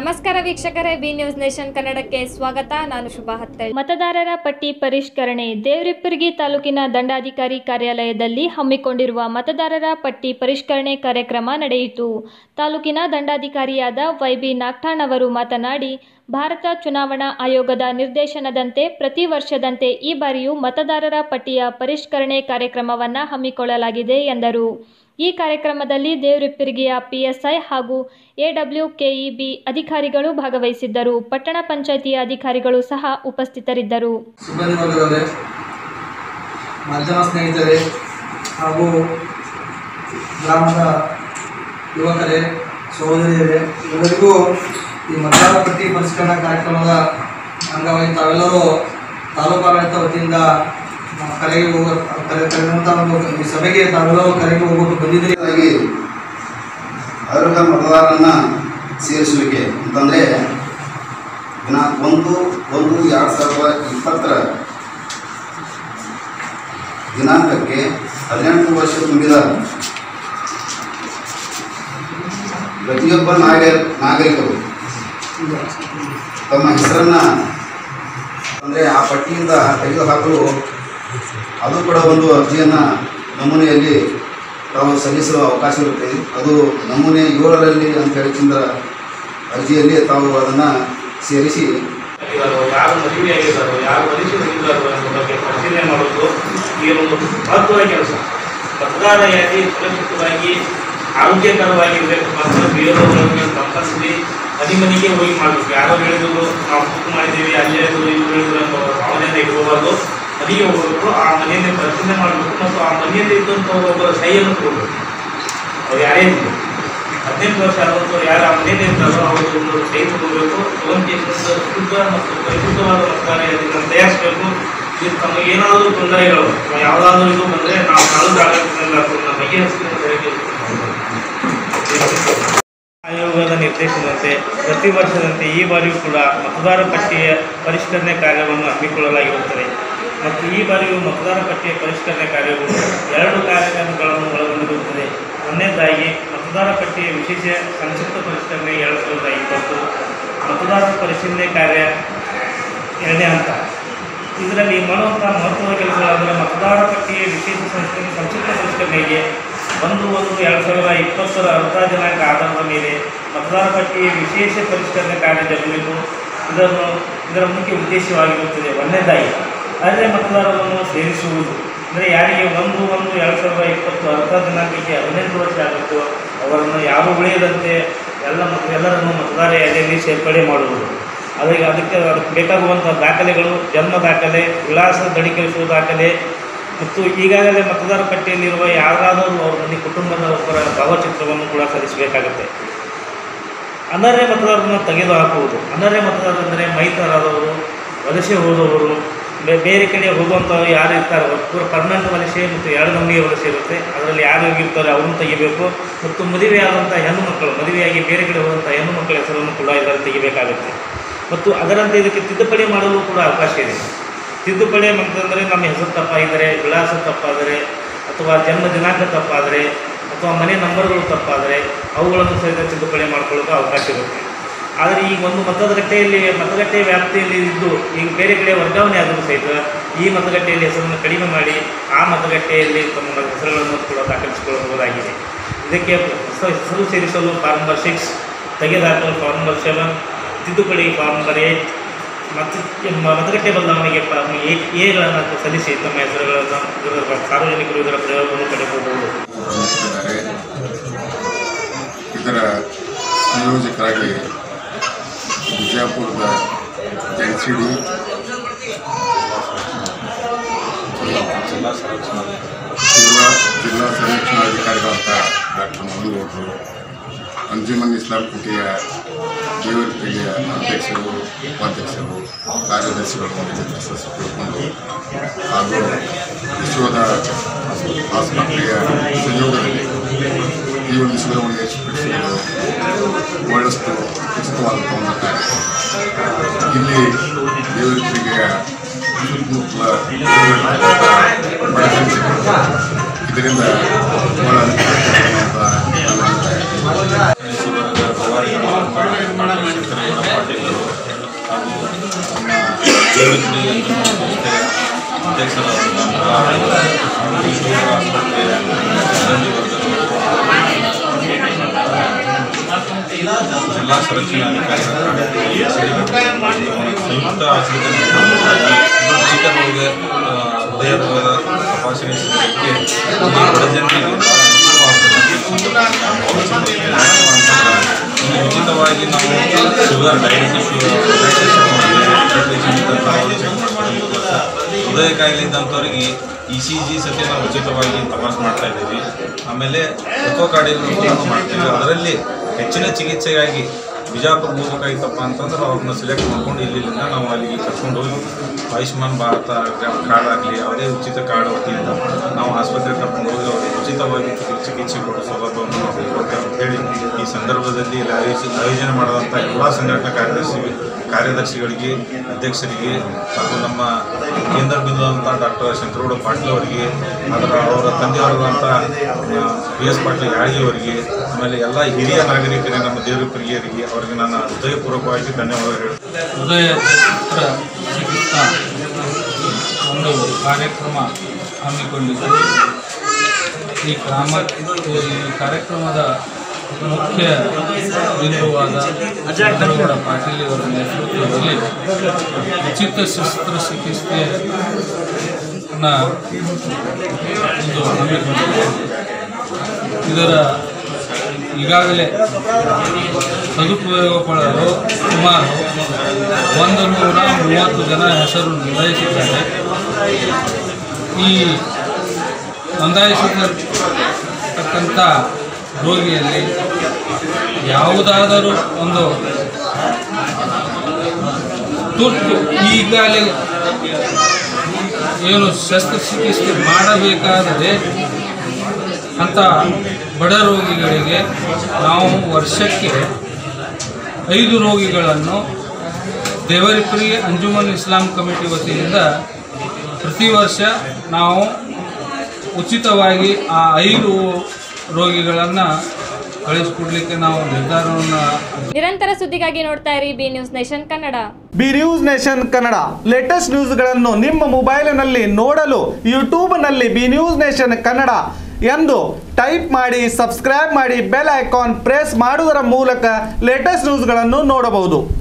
ನಮಸ್ಕಾರ ವೀಕ್ಷಕರೇ B news nation ಕನ್ನಡಕ್ಕೆ ಸ್ವಾಗತ ನಾನು ಶುಭಾ ಹತ್ತಳ್ಳಿ ಮತದಾರರ ಪಟ್ಟಿ ಪರಿಷ್ಕರಣೆ ದೇವರಿಪ್ಪರ್ಗಿ ತಾಲೂಕಿನ ದಂಡಾಧಿಕಾರಿ ಕಾರ್ಯಾಲಯದಲ್ಲಿ ಹಮ್ಮಿಕೊಂಡಿರುವ ಮತದಾರರ ಪಟ್ಟಿ ಪರಿಷ್ಕರಣೆ ಕಾರ್ಯಕ್ರಮ ನಡೆಯಿತು ತಾಲೂಕಿನ ದಂಡಾಧಿಕಾರಿಯಾದ ವೈಬಿ ನಾಗ್ಠಾಣ್ ಅವರು ಮಾತನಾಡಿ ಭಾರತ ಚುನಾವಣಾ ಆಯೋಗದ ನಿರ್ದೇಶನದಂತೆ ಪ್ರತಿ ವರ್ಷದಂತೆ ಈ ಬಾರಿಯೂ ಮತದಾರರ ಪಟ್ಟಿಯ ಪರಿಷ್ಕರಣೆ ಕಾರ್ಯಕ್ರಮವನ್ನು ಹಮ್ಮಿಕೊಳ್ಳಲಾಗಿದೆ ಎಂದರು ಈ ಕಾರ್ಯಕ್ರಮದಲ್ಲಿ ದೇವರಿಪ್ಪಿರ್ಗಿಯ ಪಿಎಸ್ಐ ಹಾಗೂ ಎಡಬ್ಲ್ಯೂಕೆಇಬಿ ಅಧಿಕಾರಿಗಳು ಭಾಗವಹಿಸಿದ್ದರು ಪಟ್ಟಣ ಪಂಚಾಯಿತಿಯ ಅಧಿಕಾರಿಗಳು ಸಹ ಉಪಸ್ಥಿತರಿದ್ದರು ಸಿಬ್ಬಂದಿ ವರ್ಗದವರೇ ಮಾಧ್ಯಮ ಸ್ನೇಹಿತರೆ ಹಾಗೂ ಗ್ರಾಮದ ಯುವಕರೇ ಸಹೋದರಿಯರೇ ಎಲ್ಲರಿಗೂ ಈ ಮತದಾರ ಪಟ್ಟಿ ಪರಿಷ್ಕರಣಾ ಕಾರ್ಯಕ್ರಮದ ಅಂಗವಾಗಿ ತಾವೆಲ್ಲರೂ ತಾಲೂಕು ಆಡಳಿತ ವತಿಯಿಂದ ನಮ್ಮ ಕರೆಗೆ ಹೋಗೋ ಕರೆ ಕರೆದಂಥ ಒಂದು ಈ ಸಭೆಗೆ ತಾವೆಲ್ಲರೂ ಕರೆಗೆ ಹೋಗೋದು ಬಂದಿದ್ದೀರಿ ಆಗಿ ಅರ್ಹ ಮತದಾರರನ್ನ ಸೇರಿಸುವಿಕೆ ಅಂತಂದರೆ ದಿನಾಂಕ ಒಂದು ಒಂದು ಎರಡು ಸಾವಿರದ ಇಪ್ಪತ್ತರ ದಿನಾಂಕಕ್ಕೆ ಹದಿನೆಂಟು ವರ್ಷ ತುಂಬಿದ ಪ್ರತಿಯೊಬ್ಬ ನಾಗರ ನಾಗರಿಕರು ತಮ್ಮ ಹೆಸರನ್ನು ಅಂದರೆ ಆ ಪಟ್ಟಿಯಿಂದ ತೆಗೆದುಹಾಕಲು ಅದು ಕೂಡ ಒಂದು ಅರ್ಜಿಯನ್ನು ನಮೂನೆಯಲ್ಲಿ ತಾವು ಸಲ್ಲಿಸಲು ಅವಕಾಶ ಇರುತ್ತೆ ಅದು ನಮೂನೆ ಏಳರಲ್ಲಿ ಅಂತ ಹೇಳಿ ಚಂದ್ರ ಅರ್ಜಿಯಲ್ಲಿ ತಾವು ಅದನ್ನು ಸೇರಿಸಿ ಇದ್ದಾರೋ ಯಾರು ಮದುವೆ ಆಗಿದ್ದಾರೋ ಯಾರು ವರಿಷ್ಠ ಹೊಂದಿದ್ದಾರೋ ಅನ್ನೋ ಬಗ್ಗೆ ಪರಿಶೀಲನೆ ಮಾಡೋದು ಈ ಒಂದು ಮಹತ್ವದ ಕೆಲಸ ಮತದಾರ ಯಾದಿ ಸುರಕ್ಷಿತವಾಗಿ ಆರೋಗ್ಯಕರವಾಗಿರಬೇಕು ಮತ್ತು ಬೇರೆಯವ್ರನ್ನ ಕಂಪಲ್ಸರಿ ಮನೆ ಮನೆಗೆ ಹೋಗಿ ಮಾಡಬೇಕು ಯಾರೋ ಹೇಳಿದ್ರು ನಾವು ಬುಕ್ ಮಾಡಿದ್ದೀವಿ ಅಲ್ಲಿ ಹೇಳಿದ್ರು ಇಲ್ಲಿ ಹೇಳಿದ್ರು ಅನ್ನೋ ಭಾವನೆಯಿಂದ ಇಟ್ಕೋಬಾರ್ದು ಮನೆಗೆ ಹೋಗಬೇಕು ಆ ಮನೆಯಲ್ಲಿ ಪರಿಶೀಲನೆ ಮಾಡಬೇಕು ಮತ್ತು ಆ ಮನೆಯಲ್ಲಿ ಇದ್ದಂಥ ಒಬ್ಬರ ಸಹಿಯನ್ನು ತಗೋಬೇಕು ಅವ್ರು ಯಾರೇ ಇರಲಿ ಹದಿನೆಂಟು ವರ್ಷ ಆದವರು ಯಾರು ಆ ಮನೆಯಲ್ಲಿ ಇರ್ತಾರೋ ಅವರು ಒಂದು ಕೈ ತಗೋಬೇಕು ತಗೊಂಡು ಶುದ್ಧ ಮತ್ತು ಪರಿಶುದ್ಧವಾದ ಮತದಾರ ಇದನ್ನು ತಯಾರಿಸಬೇಕು ಇದು ತಮಗೆ ಏನಾದರೂ ತೊಂದರೆಗಳು ಅಥವಾ ಯಾವುದಾದ್ರೂ ಇದು ಬಂದರೆ ನಾವು ನಾಳೆ ಆಡಳಿತದಿಂದ ಅದನ್ನು ಬಗೆಹರಿಸ್ತೀನಿ ಅಂತ ಹೇಳಿ ಆಯೋಗದ ನಿರ್ದೇಶನದಂತೆ ಪ್ರತಿ ವರ್ಷದಂತೆ ಈ ಬಾರಿಯೂ ಕೂಡ ಮತದಾರ ಪಟ್ಟಿಯ ಪರಿಷ್ಕರಣೆ ಕಾರ್ಯವನ್ನು ಹಮ್ಮಿಕೊಳ್ಳಲಾಗಿರುತ್ತದೆ ಮತ್ತು ಈ ಬಾರಿಯೂ ಮತದಾರ ಪಟ್ಟಿಯ ಪರಿಷ್ಕರಣೆ ಕಾರ್ಯವು ಎರಡು ಕಾರ್ಯಕ್ರಮಗಳನ್ನು ಒಳಗೊಂಡಿರುತ್ತದೆ ಒಂದನೇದಾಗಿ ಮತದಾರ ಪಟ್ಟಿಯ ವಿಶೇಷ ಸಂಕ್ಷಿಪ್ತ ಪರಿಷ್ಕರಣೆ ಎರಡು ಸಾವಿರದ ಇಪ್ಪತ್ತು ಮತದಾರ ಪರಿಶೀಲನೆ ಕಾರ್ಯ ಎರಡನೇ ಹಂತ ಇದರಲ್ಲಿ ಮಾಡುವಂಥ ಮಹತ್ವದ ಕೆಲಸಗಳಂದರೆ ಮತದಾರ ಪಟ್ಟಿಯ ವಿಶೇಷ ಸಂಸ್ಕರಣೆ ಸಂಕ್ಷಿಪ್ತ ಪರಿಷ್ಕರಣೆಗೆ ಒಂದು ಒಂದು ಎರಡು ಸಾವಿರದ ಇಪ್ಪತ್ತರ ಅರ್ಧ ದಿನಾಂಕ ಆಧಾರದ ಮೇಲೆ ಮತದಾರ ಪಟ್ಟಿಯ ವಿಶೇಷ ಪರಿಷ್ಕರಣೆ ಕಾರ್ಯ ಜರುಗಬೇಕು ಇದನ್ನು ಇದರ ಮುಖ್ಯ ಉದ್ದೇಶವಾಗಿರುತ್ತದೆ ಒಂದನೇದಾಗಿ ಅರ್ಹ ಮತದಾರರನ್ನು ಸೇರಿಸುವುದು ಅಂದರೆ ಯಾರಿಗೆ ಒಂದು ಒಂದು ಎರಡು ಸಾವಿರದ ಇಪ್ಪತ್ತು ಅರ್ಧ ದಿನಾಂಕಕ್ಕೆ ಹದಿನೆಂಟು ವರ್ಷ ಆಗುತ್ತೋ ಅವರನ್ನು ಯಾರು ಉಳಿಯದಂತೆ ಎಲ್ಲ ಮತ ಎಲ್ಲರನ್ನು ಮತದಾರ ಯಾದಿಯಲ್ಲಿ ಸೇರ್ಪಡೆ ಮಾಡುವುದು ಅದಕ್ಕೆ ಅದಕ್ಕೆ ಅದಕ್ಕೆ ಬೇಕಾಗುವಂಥ ದಾಖಲೆಗಳು ಜನ್ಮ ದಾಖಲೆ ವಿಳಾಸ ದೃಢೀಕರಿಸುವ ದಾಖಲೆ ಮತ್ತು ಈಗಾಗಲೇ ಮತದಾರ ಪಟ್ಟಿಯಲ್ಲಿರುವ ಯಾರಾದರೂ ಅವ್ರ ಮನೆ ಕುಟುಂಬದ ಒಬ್ಬರ ಭಾವಚಿತ್ರವನ್ನು ಕೂಡ ಸಲ್ಲಿಸಬೇಕಾಗುತ್ತೆ ಅನರ್ಹ ಮತದಾರರನ್ನು ತೆಗೆದುಹಾಕುವುದು ಅನರ್ಹ ಮತದಾರರೆಂದರೆ ಮೈತರಾದವರು ವಲಸೆ ಹೋದವರು ಬೇ- ಬೇರೆ ಕಡೆ ಹೋಗುವಂಥವ್ರು ಯಾರು ಇರ್ತಾರೆ ಪೂರ ಪರ್ಮನೆಂಟ್ ವಲಸೆ ಮತ್ತು ಎರಡು ನಮೂನೆಯ ವಲಸೆ ಇರುತ್ತೆ ಅದರಲ್ಲಿ ಯಾರು ಹೋಗಿರ್ತಾರೆ ಅವ್ರನ್ನ ತೆಗಿಬೇಕು ಮತ್ತು ಮದುವೆಯಾದಂಥ ಹೆಣ್ಣು ಮಕ್ಕಳು ಮದುವೆಯಾಗಿ ಬೇರೆ ಕಡೆ ಹೋದಂಥ ಹೆಣ್ಣು ಮಕ್ಕಳ ಹೆಸರನ್ನು ಕೂಡ ಇದರಲ್ಲಿ ತೆಗಿಬೇಕಾಗುತ್ತೆ ಮತ್ತು ಅದರಂತೆ ಇದಕ್ಕೆ ತಿದ್ದುಪಡಿ ಮಾಡಲು ಕೂಡ ಅವಕಾಶ ಇದೆ ತಿದ್ದುಪಡಿ ಅಂತಂದರೆ ನಮ್ಮ ಹೆಸರು ತಪ್ಪಾಗಿದ್ದರೆ ವಿಳಾಸ ತಪ್ಪಾದರೆ ಅಥವಾ ಜನ್ಮ ದಿನಾಂಕ ತಪ್ಪಾದರೆ ಅಥವಾ ಮನೆ ನಂಬರ್ಗಳು ತಪ್ಪಾದರೆ ಅವುಗಳನ್ನು ಸಹಿತ ತಿದ್ದುಪಡಿ ಮಾಡ್ಕೊಳ್ಳೋಕೆ ಅವಕಾಶ ಇರುತ್ತೆ ಆದರೆ ಈಗ ಒಂದು ಮತಗಟ್ಟೆಯಲ್ಲಿ ಮತಗಟ್ಟೆ ವ್ಯಾಪ್ತಿಯಲ್ಲಿ ಇದ್ದು ಈಗ ಬೇರೆ ಕಡೆ ವರ್ಗಾವಣೆ ಆದರೂ ಸಹಿತ ಈ ಮತಗಟ್ಟೆಯಲ್ಲಿ ಹೆಸರನ್ನು ಕಡಿಮೆ ಮಾಡಿ ಆ ಮತಗಟ್ಟೆಯಲ್ಲಿ ತಮ್ಮ ಹೆಸರುಗಳನ್ನು ಕೂಡ ದಾಖಲಿಸಿಕೊಳ್ಳಬಹುದಾಗಿದೆ ಇದಕ್ಕೆ ಹೊಸ ಹೆಸರು ಸೇರಿಸಲು ಫಾರ್ಮ್ ನಂಬರ್ ಸಿಕ್ಸ್ ತೆಗೆದುಹಾಕಲು ಫಾರ್ಮ್ ನಂಬರ್ ಸೆವೆನ್ ತಿದ್ದುಪಡಿ ಫಾರ್ಮ್ ನಂಬರ್ ಏಯ್ಟ್ ಮತ್ತು ಮ- ಮತಗಟ್ಟೆ ಬದಲಾವಣೆಗೆ ಫಾರ್ಮ್ ಏಟ್ ಎಗಳನ್ನು ಸಲ್ಲಿಸಿ ತಮ್ಮ ಹೆಸರುಗಳನ್ನು ಇದರ ಸಾರ್ವಜನಿಕರು ಇದರ ಪ್ರಯೋಗವನ್ನು ಪಡೆಯಬಹುದು ನಿರ್ವಹಿಸಿದ್ದಾರೆ ಇದರ ಸಂಯೋಜಕರಾಗಿ ಬಿಜಾಪುರದ ಎನ್ ಸಿ ಡಿ ಜಿಲ್ಲಾ ಜಿಲ್ಲಾ ಸಂರಕ್ಷಣಾಧಿಕಾರಿಗಳಂತ ಡಾಕ್ಟರ್ ಮೋಹನ್ ಗೌಡರು ಅಂಜುಮನ್ ಇಸ್ಲಾಂ ಕುಟಿಯ ದೇವರಿಕೆಯ ಅಧ್ಯಕ್ಷರು ಉಪಾಧ್ಯಕ್ಷರು ಕಾರ್ಯದರ್ಶಿಗಳು ಹೆಸರು ತಿಳ್ಕೊಂಡು ಹಾಗೂ ವಿಶ್ವದ ಆಸ್ಪತ್ರೆಯ ಸಂಯೋಗದಲ್ಲಿ ಈ ಒಂದು ಸುಧಾರಣೆಗೆ ಯಶಸ್ವಿಗೊಳಿಸುವುದು ಬಹಳಷ್ಟು ಉಚಿತವಾದಂಥ ಒಂದು ಕಾರ್ಯ ಇಲ್ಲಿ ದೇವರಿಕೆಯ ಸುತ್ತಮುತ್ತಲ ಬಡಜನರಿಗೆ ಇದರಿಂದ ಬಹಳ ಅನುಕೂಲ ಆಗ್ತದೆ ಅಂತ ನನ್ನ ಅಭಿಪ್ರಾಯ. ಜಿಲ್ಲಾ ಸಂರಕ್ಷಣಾಧಿಕಾರಿಗಳ ಸಂಯುಕ್ತ ಆಸ್ಪತ್ರೆ ಉಚಿತ ರೋಗ ಆ, ಹೃದಯ ರೋಗದ ತಪಾಸಣೆ ಶಿಬಿರಕ್ಕೆ ಬಡ ಜನರಿಗೆ ಇಲ್ಲಿ ಉಚಿತವಾಗಿ ನಾವು ಶುಗರ್ ಡಯಾಬಿಟಿಸ್ ಹೃದಯ ಕಾಯಿಲೆ ಇದ್ದಂಥವ್ರಿಗೆ ಇ ಸಿ ಜಿ ಸತಿ ನಾವು ಉಚಿತವಾಗಿ ತಪಾಸ್ ಮಾಡ್ತಾ ಇದ್ದೀವಿ ಆಮೇಲೆ ಎಕೋ ಕಾರ್ಡಿಯೋಗ್ರಫಿ ಮಾಡ್ತೀವಿ ಅದರಲ್ಲಿ ಹೆಚ್ಚಿನ ಚಿಕಿತ್ಸೆಗಾಗಿ ಬಿಜಾಪುರ ಹೋಗ್ಬೇಕಾಗಿತ್ತಪ್ಪ ಅಂತಂದ್ರೆ ಅವ್ರನ್ನ ಸೆಲೆಕ್ಟ್ ಮಾಡ್ಕೊಂಡು ಇಲ್ಲಿಂದ ನಾವು ಅಲ್ಲಿಗೆ ಕರ್ಕೊಂಡು ಹೋಗಿ ಆಯುಷ್ಮಾನ್ ಭಾರತ ಕಾರ್ಡ್ ಆಗಲಿ ಯಾವುದೇ ಉಚಿತ ಕಾರ್ಡ್ ವತಿಯಿಂದ ನಾವು ಆಸ್ಪತ್ರೆಗೆ ಕರ್ಕೊಂಡು ಹೋಗಿ ಅವ್ರಿಗೆ ಉಚಿತವಾಗಿ ಚಿಕಿ- ಚಿಕಿತ್ಸೆ ಕೊಡೋ ಸೌಲಭ್ಯವನ್ನು ನಾವು ಕೊಡ್ತೇವೆ ಅಂತ ಹೇಳಿ ಈ ಸಂದರ್ಭದಲ್ಲಿ ಇಲ್ಲಿ ಆಯೋಜಿ ಆಯೋಜನೆ ಮಾಡಿದಂಥ ಎಲ್ಲ ಸಂಘಟನಾ ಕಾರ್ಯದರ್ಶಿ ಕಾರ್ಯದರ್ಶಿಗಳಿಗೆ ಅಧ್ಯಕ್ಷರಿಗೆ ಹಾಗೂ ನಮ್ಮ ಕೇಂದ್ರ ಬಿಂದುವಂಥ ಡಾಕ್ಟರ್ ಶಂಕರಗೌಡ ಪಾಟೀಲ್ ಅವರಿಗೆ ಅದರ ಅವರ ತಂದೆಯವರಾದಂಥ ಬಿ ಎಸ್ ಪಾಟೀಲ್ ಯಾಳಗಿ ಅವರಿಗೆ ಆಮೇಲೆ ಎಲ್ಲ ಹಿರಿಯ ನಾಗರಿಕರಿಗೆ ನಮ್ಮ ದೇವರ ಪ್ರಿಯರಿಗೆ ಅವರಿಗೆ ನನ್ನ ಹೃದಯಪೂರ್ವಕವಾಗಿ ಧನ್ಯವಾದ ಹೇಳ್ತೀನಿ ಹೃದಯ ಚಿತ್ರ ಚಿಕಿತ್ಸಾ ಒಂದು ಕಾರ್ಯಕ್ರಮ ಹಮ್ಮಿಕೊಂಡಿದ್ದು ಈ ಕ್ರಮ ಈ ಕಾರ್ಯಕ್ರಮದ ಮುಖ್ಯ ಬಿಂದುವಾದ ಚಂದ್ರಗೌಡ ಪಾಟೀಲ್ ಅವರ ನೇತೃತ್ವದಲ್ಲಿ ಉಚಿತ ಶಸ್ತ್ರಚಿಕಿತ್ಸೆಯನ್ನು ಇದು ಹಮ್ಮಿಕೊಂಡಿದೆ ಇದರ ಈಗಾಗಲೇ ಸದುಪಯೋಗ ಪಡೆಯಲು ಸುಮಾರು ಒಂದು ನೂರ ಮೂವತ್ತು ಜನ ಹೆಸರು ನೋಂದಾಯಿಸಿದ್ದಾರೆ ಈ ನೋಂದಾಯಿಸಿರ್ತಕ್ಕಂಥ ರೋಗಿಯಲ್ಲಿ ಯಾವುದಾದರೂ ಒಂದು ತುರ್ತು ಈಗಾಗಲೇ ಏನು ಶಸ್ತ್ರಚಿಕಿತ್ಸೆ ಮಾಡಬೇಕಾದರೆ ಅಂಥ ಬಡ ರೋಗಿಗಳಿಗೆ ನಾವು ವರ್ಷಕ್ಕೆ ಐದು ರೋಗಿಗಳನ್ನು ದೇವರಿಪುರಿ ಅಂಜುಮನ್ ಇಸ್ಲಾಂ ಕಮಿಟಿ ವತಿಯಿಂದ ಪ್ರತಿ ವರ್ಷ ನಾವು ಉಚಿತವಾಗಿ ಆ ಐದು ರೋಗಿಗಳನ್ನು ಕಳಿಸ್ಕೊಡ್ಲಿಕ್ಕೆ ನಾವು ನಿರ್ಧಾರವನ್ನು ನಿರಂತರ ಸುದ್ದಿಗಾಗಿ ನೋಡ್ತಾ ಇರಿ B news nation Kannada B news nation Kannada latest ನ್ಯೂಸ್ಗಳನ್ನು ನಿಮ್ಮ ಮೊಬೈಲಿನಲ್ಲಿ ನೋಡಲು ಯೂಟ್ಯೂಬ್ನಲ್ಲಿ ಬಿ ನ್ಯೂಸ್ ನೇಷನ್ ಕನ್ನಡ ಎಂದು ಟೈಪ್ ಮಾಡಿ ಸಬ್ಸ್ಕ್ರೈಬ್ ಮಾಡಿ ಬೆಲ್ ಐಕಾನ್ ಪ್ರೆಸ್ ಮಾಡುವುದರ ಮೂಲಕ ಲೇಟೆಸ್ಟ್ ನ್ಯೂಸ್ಗಳನ್ನು ನೋಡಬಹುದು